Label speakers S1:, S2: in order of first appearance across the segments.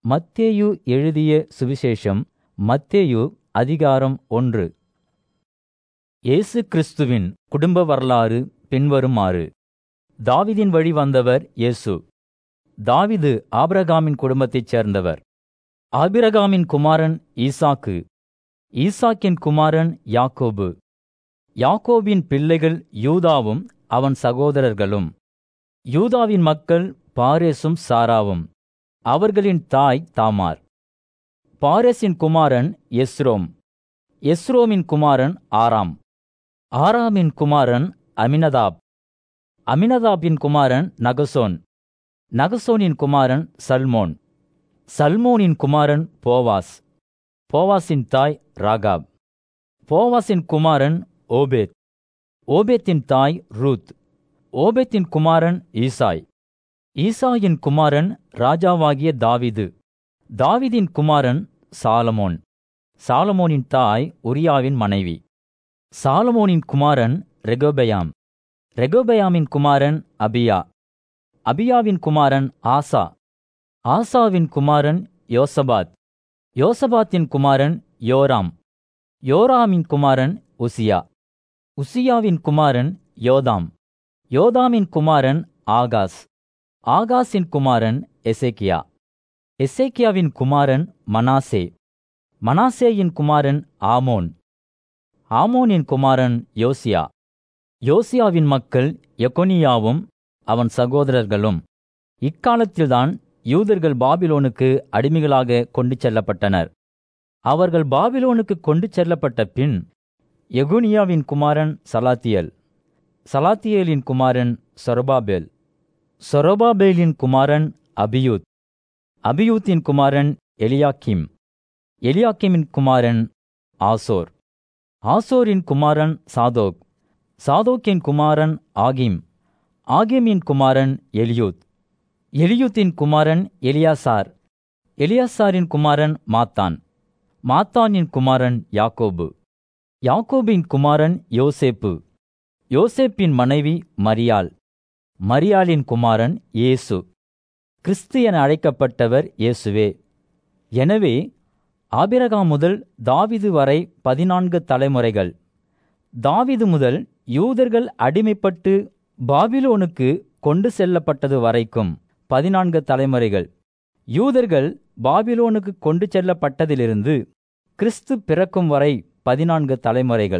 S1: மத்தேயு எழுதிய சுவிசேஷம் மத்தேயு அதிகாரம் ஒன்று இயேசு கிறிஸ்துவின் குடும்ப வரலாறு பின்வருமாறு தாவிதின் வழி வந்தவர் இயேசு தாவிது ஆபிரகாமின் குடும்பத்தைச் சேர்ந்தவர் ஆபிரகாமின் குமாரன் ஈசாக்கு ஈசாக்கின் குமாரன் யாக்கோபு யாக்கோபின் பிள்ளைகள் யூதாவும் அவன் சகோதரர்களும் யூதாவின் மக்கள் பாரேசும் சாராவும் அவர்களின் தாய் தாமார் பாரேசின் குமாரன் எஸ்ரோம் எஸ்ரோமின் குமாரன் ஆராம் ஆராமின் குமாரன் அமினதாப் அமினதாபின் குமாரன் நகசோன் நகசோனின் குமாரன் சல்மோன் சல்மோனின் குமாரன் போவாஸ் போவாசின் தாய் ராகாப் போவாசின் குமாரன் ஓபேத் ஓபேத்தின் தாய் ரூத் ஓபேத்தின் குமாரன் ஈசாய் ஈசாயின் குமாரன் ராஜாவாகிய தாவிது தாவிதின் குமாரன் சாலமோன் சாலமோனின் தாய் உரியாவின் மனைவி சாலமோனின் குமாரன் ரெகோபெயாம் ரெகோபெயாமின் குமாரன் அபியா அபியாவின் குமாரன் ஆசா ஆசாவின் குமாரன் யோசபாத் யோசபாத்தின் குமாரன் யோராம் யோராமின் குமாரன் உசியா உசியாவின் குமாரன் யோதாம் யோதாமின் குமாரன் ஆகாஸ் ஆகாஸின் குமாரன் எசேக்கியா எசேக்கியாவின் குமாரன் மனாசே மனாசேயின் குமாரன் ஆமோன் ஆமோனின் குமாரன் யோசியா யோசியாவின் மக்கள் எகொனியாவும் அவன் சகோதரர்களும் இக்காலத்தில்தான் யூதர்கள் பாபிலோனுக்கு அடிமைகளாக கொண்டு செல்லப்பட்டனர் அவர்கள் பாபிலோனுக்கு கொண்டு செல்லப்பட்ட பின் எகுனியாவின் குமாரன் சலாத்தியல் சலாத்தியேலின் குமாரன் சொரபாபேல் சொரபாபேலின் குமாரன் அபியூத் அபியூத்தின் குமாரன் எலியாக்கிம் எலியாக்கிமின் குமாரன் ஆசோர் ஆசோரின் குமாரன் சாதோக் சாதோக்கின் குமாரன் ஆகிம் ஆகிமின் குமாரன் எலியூத் எலியூத்தின் குமாரன் எலியாசார் எலியாசாரின் குமாரன் மாத்தான் மாத்தானின் குமாரன் யாக்கோபு யாக்கோபின் குமாரன் யோசேப்பு யோசேப்பின் மனைவி மரியாள் மரியாளின் குமாரன் இயேசு கிறிஸ்து என அழைக்கப்பட்டவர் இயேசுவே எனவே ஆபிரகாம் முதல் தாவிது வரை பதினான்கு தலைமுறைகள் தாவிது முதல் யூதர்கள் அடிமைப்பட்டு பாபிலோனுக்கு கொண்டு செல்லப்பட்டது வரைக்கும் பதினான்கு தலைமுறைகள் யூதர்கள் பாபிலோனுக்கு கொண்டு செல்லப்பட்டதிலிருந்து கிறிஸ்து பிறக்கும் வரை பதினான்கு தலைமுறைகள்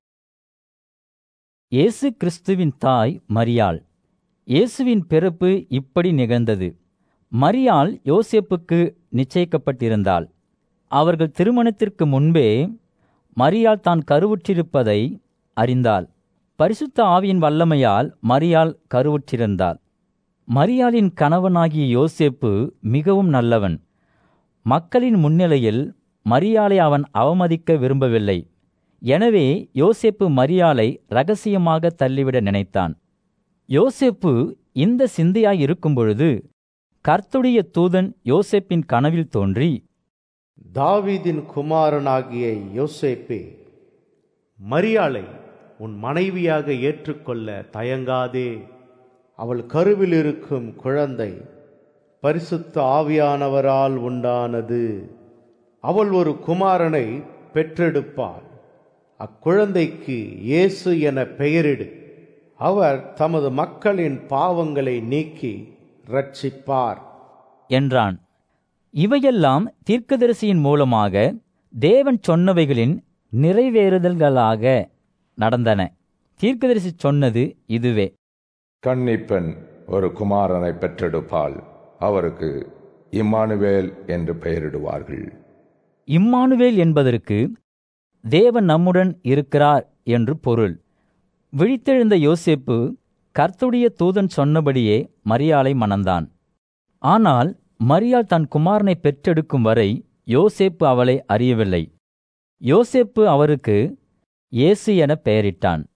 S1: இயேசு கிறிஸ்துவின் தாய் மரியாள் இயேசுவின் பிறப்பு இப்படி நிகழ்ந்தது மரியாள் யோசேப்புக்கு நிச்சயிக்கப்பட்டிருந்தாள் அவர்கள் திருமணத்திற்கு முன்பே மரியாள் தான் கருவுற்றிருப்பதை அறிந்தாள் பரிசுத்த ஆவியின் வல்லமையால் மரியாள் கருவுற்றிருந்தாள் மரியாளின் கணவனாகிய யோசேப்பு மிகவும் நல்லவன் மக்களின் முன்னிலையில் மரியாளை அவன் அவமதிக்க விரும்பவில்லை எனவே யோசேப்பு மரியாளை ரகசியமாக தள்ளிவிட நினைத்தான் யோசேப்பு இந்த சிந்தையாய் இருக்கும் பொழுது கர்த்துடைய தூதன் யோசேப்பின் கனவில் தோன்றி
S2: தாவீதின் குமாரனாகிய யோசேப்பே மரியாளை உன் மனைவியாக ஏற்றுக்கொள்ள தயங்காதே அவள் கருவில் இருக்கும் குழந்தை பரிசுத்த ஆவியானவரால் உண்டானது அவள் ஒரு குமாரனை பெற்றெடுப்பாள் அக்குழந்தைக்கு இயேசு என பெயரிடு அவர் தமது மக்களின் பாவங்களை நீக்கி ரட்சிப்பார்
S1: என்றான் இவையெல்லாம் தீர்க்கதரிசியின் மூலமாக தேவன் சொன்னவைகளின் நிறைவேறுதல்களாக நடந்தன தீர்க்கதரிசி சொன்னது இதுவே
S3: கன்னிப்பெண் ஒரு குமாரனை பெற்றெடுப்பாள் அவருக்கு இம்மானுவேல் என்று பெயரிடுவார்கள்
S1: இம்மானுவேல் என்பதற்கு தேவன் நம்முடன் இருக்கிறார் என்று பொருள் விழித்தெழுந்த யோசேப்பு கர்த்துடைய தூதன் சொன்னபடியே மரியாளை மணந்தான் ஆனால் மரியாள் தன் குமாரனை பெற்றெடுக்கும் வரை யோசேப்பு அவளை அறியவில்லை யோசேப்பு அவருக்கு இயேசு என பெயரிட்டான்